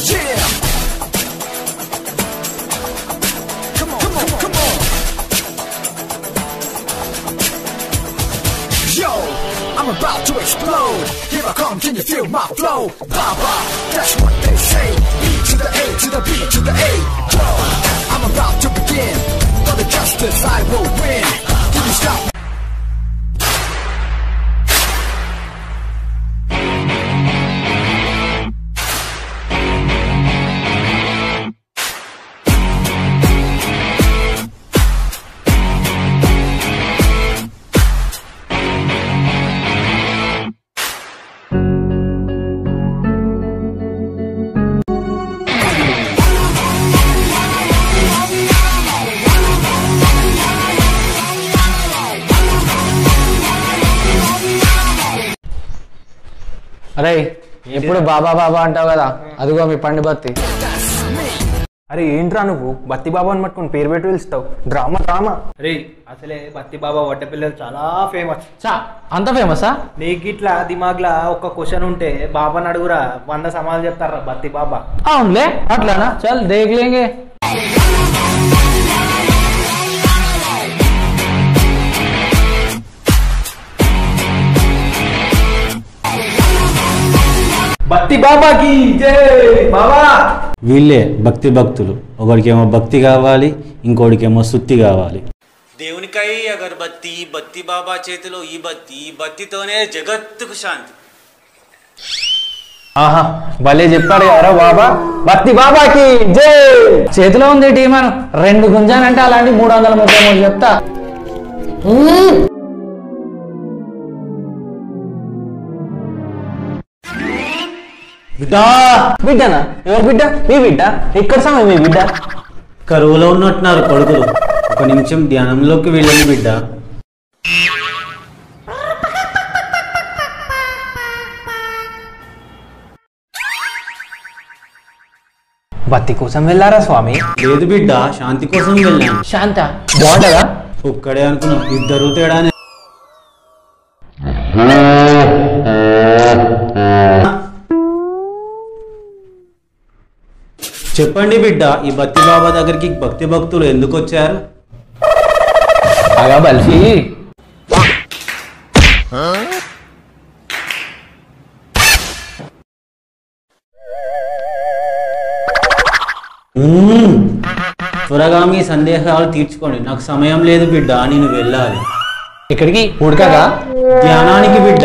Yeah. Come on, come on, come on. Yo, I'm about to explode. Here I come, can you feel my flow? Baba, that's what they say. E to the A to the B to the A. Whoa, I'm about to begin. For the justice, I will win. Can you stop? అరే ఎప్పుడు బాబా బాబా అంటావు కదా అదిగో మీ పండు బత్తి అరే ఏంట్రా నువ్వు బత్తి బాబా అని పట్టుకుని పేరు పెట్టి పిలుస్తావు డ్రామా డ్రామా రే అసలే బత్తి బాబా వడ్డ పిల్లలు చాలా ఫేమస్ చా అంత ఫేమసా నీకు ఇట్లా దిమాగ్లా ఒక క్వశ్చన్ ఉంటే బాబాని అడుగురా వంద సమాధానం చెప్తారా బత్తి బాబా అవునులే అట్లానా చల్ దేఖ్ లేంగే బత్తి బాబాకి జై బాబా వీళ్ళే భక్తి భక్తులు ఒకడికేమో భక్తి కావాలి ఇంకోడికేమో సుత్తి కావాలి దేవునికై అగరబత్తి బత్తి బాబా చేతిలో ఈ బత్తి ఈ బత్తితోనే జగత్తుకు శాంతి ఆహా భలే చెప్పాడు ఎవరో బాబా బత్తి బాబాకి జై చేతిలో ఉంది టీమన్ రెండు గుంజానంటే అలాంటి మూడు వందల ముప్పై మూడు చెప్తా బిడ్డా బిడ్డనా ఎవరు బిడ్డ మీ బిడ్డ ఎక్కడ సమయం మీ బిడ్డ కరువులో ఉన్నట్టున్నారు కొడుకులు ఒక నిమిషం ధ్యానంలోకి వెళ్ళండి బిడ్డ బత్తి కోసం వెళ్ళారా స్వామి లేదు బిడ్డ శాంతి కోసం వెళ్ళాను శాంత బాగుంటదా ఒక్కడే అనుకున్నా ఇద్దరు తేడానే చెప్పండి బిడ్డ ఈ భక్తి బాబా దగ్గరికి భక్తి భక్తులు ఎందుకు వచ్చారు బాగా బల్ఫీ మ్మ్. త్వరగా మీ సందేహాలు తీర్చుకోండి నాకు సమయం లేదు బిడ్డ నేను వెళ్ళాలి ఇక్కడికి ఉడకగా ధ్యానానికి బిడ్డ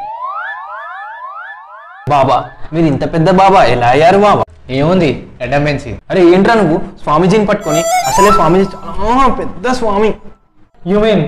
బాబా మీరు ఇంత పెద్ద బాబా ఎలా అయ్యారు బాబా ఏముంది అటెండెన్సీ అరే ఏంట్రా నువ్వు స్వామీజీని పట్టుకొని అసలే స్వామీజీ చాలా పెద్ద స్వామి యు మీన్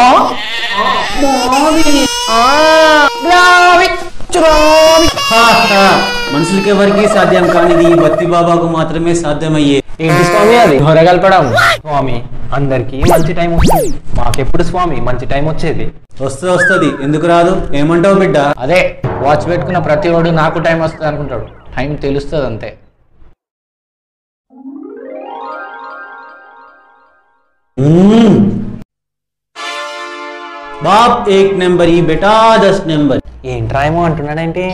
హా, హా. మనుషులకి ఎవరికి సాధ్యం కానిది ఈ భక్తి బాబాకు మాత్రమే సాధ్యమయ్యే ఏంటి స్వామి అది త్వరగలపడం స్వామి అందరికి మంచి టైం వస్తుంది మాకెప్పుడు స్వామి మంచి టైం వచ్చేది వస్తుంది వస్తుంది ఎందుకు రాదు ఏమంటావు బిడ్డ అదే వాచ్ పెట్టుకున్న ప్రతి వాడు నాకు టైం వస్తుంది అనుకుంటాడు టైం తెలుస్తుంది అంతే మ్మ్. బాప్ ఏక్ నెంబర్ ఈ బెటా దస్ నెంబర్ ఏంట్రా ఏమో అంటున్నాడేంటి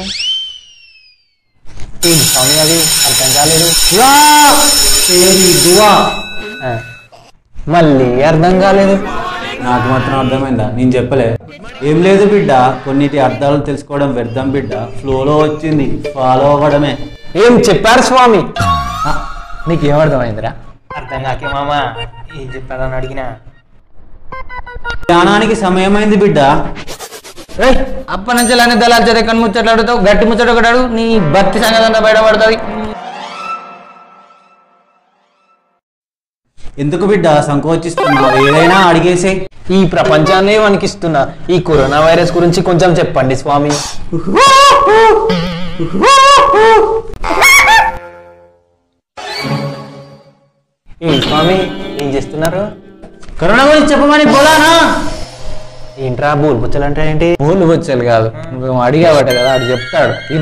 ఏంటి స్వామి అది అర్థం కాలేదు యా తేరీ దువా ఆ, మళ్ళీ అర్థం కాలేదు నాకు మాత్రం అర్థమైందా నేను చెప్పలే ఏం లేదు బిడ్డ కొన్నిటి అర్థాలు తెలుసుకోవడం వ్యర్థం బిడ్డ ఫ్లోలో వచ్చింది ఫాలో అవ్వడమే ఏం చెప్పారు స్వామి ఆ, నీకేమర్థమైందిరా అర్థం కాకే మామ ఏం చెప్పారని అడిగినా ధ్యానానికి సమయమైంది బిడ్డ ఏయ్, అప్పటి నుంచి ఇలానే దళాలు చదివి ముచ్చట్లు అడుగుతావు గట్టి ముచ్చట ఒకటి అడుగు నీ భక్తి సంగతి అంతా బయటపడుతుంది ఎందుకు బిడ్డ సంకోచిస్తున్నావు ఏదైనా అడిగేసే ఈ ప్రపంచాన్ని వణికిస్తున్న ఈ కరోనా వైరస్ గురించి కొంచెం చెప్పండి స్వామి ఏం స్వామి ఏం చేస్తున్నారు కరోనా గురించి చెప్పమని బోలానా ఏంట్రా బూల్ బుచ్చలు అంటే ఏంటి పూలు వచ్చారు కాదు నువ్వు అడిగావట కదా అడు చెప్తాడు ఇను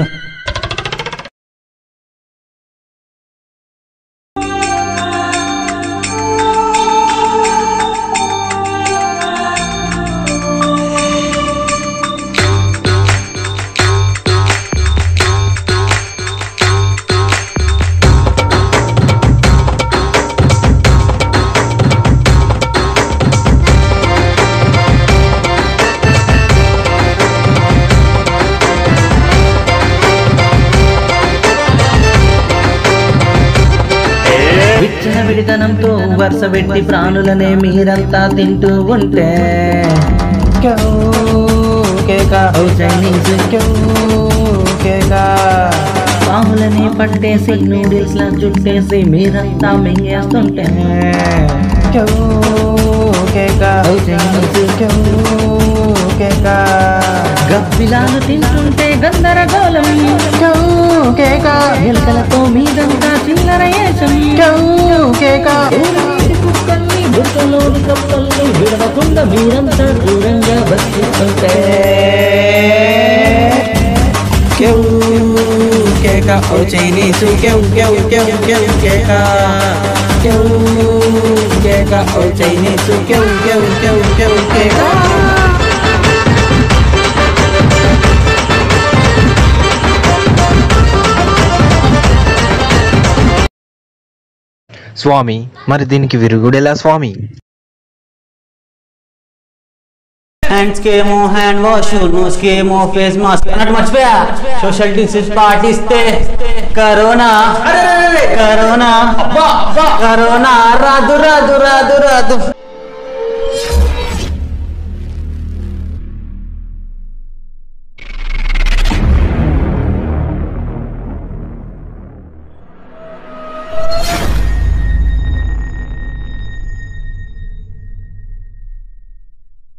విచ్చల విడితనంతో వరుస పెట్టి ప్రాణులనే మీరంతా తింటూ ఉంటే ఓ చైనీస్ పాములని పట్టేసి నూడిల్స్ లా చుట్టేసి మీరంతా మింగేస్తుంటే ఓ చైనీస్ గబ్బిలాలు తింటుంటే గందరగోళం ఎలుకలతో మీదంతా చిల్లర ఏషం ఊరికి కుక్కల్ని బుట్టలోని కప్పల్ని విడవకుండా మీరంతా దూరంగా బతిస్తుంటే ఓ చైనీసు కేవ్ కేవ్ కేవ్ కేవ్ కేక కేవ్ కేక ఓ చైనీసు కేవ్ కేవ్ కేవ్ కేవ్ కేక స్వామి మరి దీనికి విరుగుడెలా స్వామి హ్యాండ్స్ కేమో హ్యాండ్ వాష్ నోస్ కేమో ఫేస్ మాస్క్ అన్నట్టు మర్చిపోయా సోషల్ డిస్టెన్స్ పాటిస్తే కరోనా కరోనా కరోనా రాదు రాదు రాదు రాదు